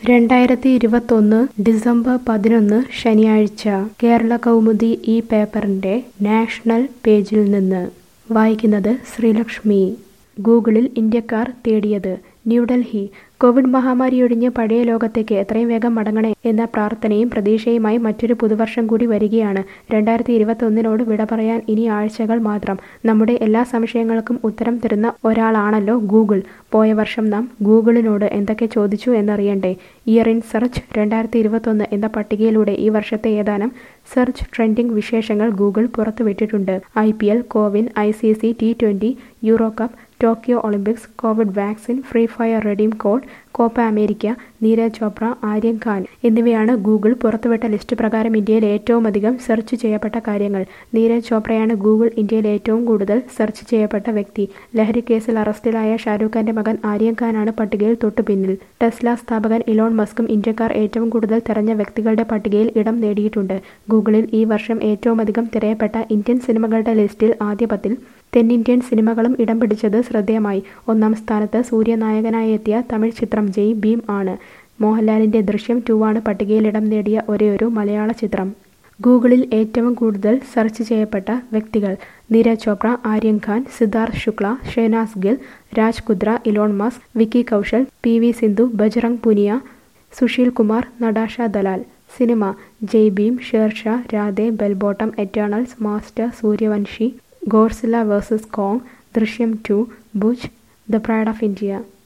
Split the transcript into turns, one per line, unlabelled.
രണ്ടായിരത്തി ഇരുപത്തൊന്ന് ഡിസംബർ പതിനൊന്ന് ശനിയാഴ്ച കേരള കൗമുദി ഈ പേപ്പറിന്റെ നാഷണൽ പേജിൽ നിന്ന് വായിക്കുന്നത് ശ്രീലക്ഷ്മി ഗൂഗിളിൽ ഇന്ത്യക്കാർ തേടിയത് ന്യൂഡൽഹി കോവിഡ് മഹാമാരിയൊഴിഞ്ഞ് പഴയ ലോകത്തേക്ക് എത്രയും വേഗം മടങ്ങണേ എന്ന പ്രാർത്ഥനയും പ്രതീക്ഷയുമായി മറ്റൊരു പുതുവർഷം കൂടി വരികയാണ് രണ്ടായിരത്തി ഇരുപത്തൊന്നിനോട് വിട പറയാൻ ഇനി ആഴ്ചകൾ മാത്രം നമ്മുടെ എല്ലാ സംശയങ്ങൾക്കും ഉത്തരം തരുന്ന ഒരാളാണല്ലോ ഗൂഗിൾ പോയ വർഷം നാം ഗൂഗിളിനോട് എന്തൊക്കെ ചോദിച്ചു എന്നറിയണ്ടേ ഇയർ ഇൻ സെർച്ച് രണ്ടായിരത്തി ഇരുപത്തൊന്ന് എന്ന പട്ടികയിലൂടെ ഈ വർഷത്തെ ഏതാനും സെർച്ച് ട്രെൻഡിംഗ് വിശേഷങ്ങൾ ഗൂഗിൾ പുറത്തുവിട്ടിട്ടുണ്ട് I P L CoWIN I C C T twenty Euro cup Tokyo Olympics covid vaccine free fire redeem code Copa America Neeraj Chopra Aryan Khan എന്നിവയാണ് ഗൂഗിൾ പുറത്തുവിട്ട ലിസ്റ്റ് പ്രകാരം ഇന്ത്യയിൽ ഏറ്റവും അധികം സെർച്ച് ചെയ്യപ്പെട്ട കാര്യങ്ങൾ നീരജ് ചോപ്രയാണ് ഗൂഗിൾ ഇന്ത്യയിൽ ഏറ്റവും കൂടുതൽ സെർച്ച് ചെയ്യപ്പെട്ട വ്യക്തി ലഹരി കേസിൽ അറസ്റ്റിലായ ഷാരൂഖ് ഖാന്റെ മകൻ ആര്യൻ ഖാനാണ് പട്ടികയിൽ തൊട്ടുപിന്നിൽ ടെസ്ല സ്ഥാപകൻ ഇലോൺ മസ്കും ഇന്ത്യക്കാർ ഏറ്റവും കൂടുതൽ തെരഞ്ഞ വ്യക്തികളുടെ പട്ടികയിൽ ഇടം നേടിയിട്ടുണ്ട് ഗൂഗിളിൽ ഈ വർഷം ഏറ്റവും അധികം തിരയപ്പെട്ട ഇന്ത്യൻ സിനിമകളുടെ ലിസ്റ്റിൽ ആദ്യ പത്തിൽ തെന്നിന്ത്യൻ സിനിമകളും ഇടം പിടിച്ചത് ശ്രദ്ധേയമായി ഒന്നാം സ്ഥാനത്ത് സൂര്യനായകനായി എത്തിയ തമിഴ് ചിത്രം ജയ് ഭീം ആണ് മോഹൻലാലിന്റെ ദൃശ്യം ടു ആണ് പട്ടികയിൽ ഇടം നേടിയ ഒരേയൊരു മലയാള ചിത്രം ഗൂഗിളിൽ ഏറ്റവും കൂടുതൽ സെർച്ച് ചെയ്യപ്പെട്ട വ്യക്തികൾ Neeraj Chopra Aryan Khan Siddharth Shukla Shehnaaz Gill Raj Kundra Elon Musk Vicky Kaushal P V Sindhu Bajrang Punia Sushil Kumar Natasha Dalal cinema Jai Bhim Shershaah Radhe bell bottom Eternals Master Sooryavanshi Godzilla versus Kong Drishyam two Bhuj the pride of India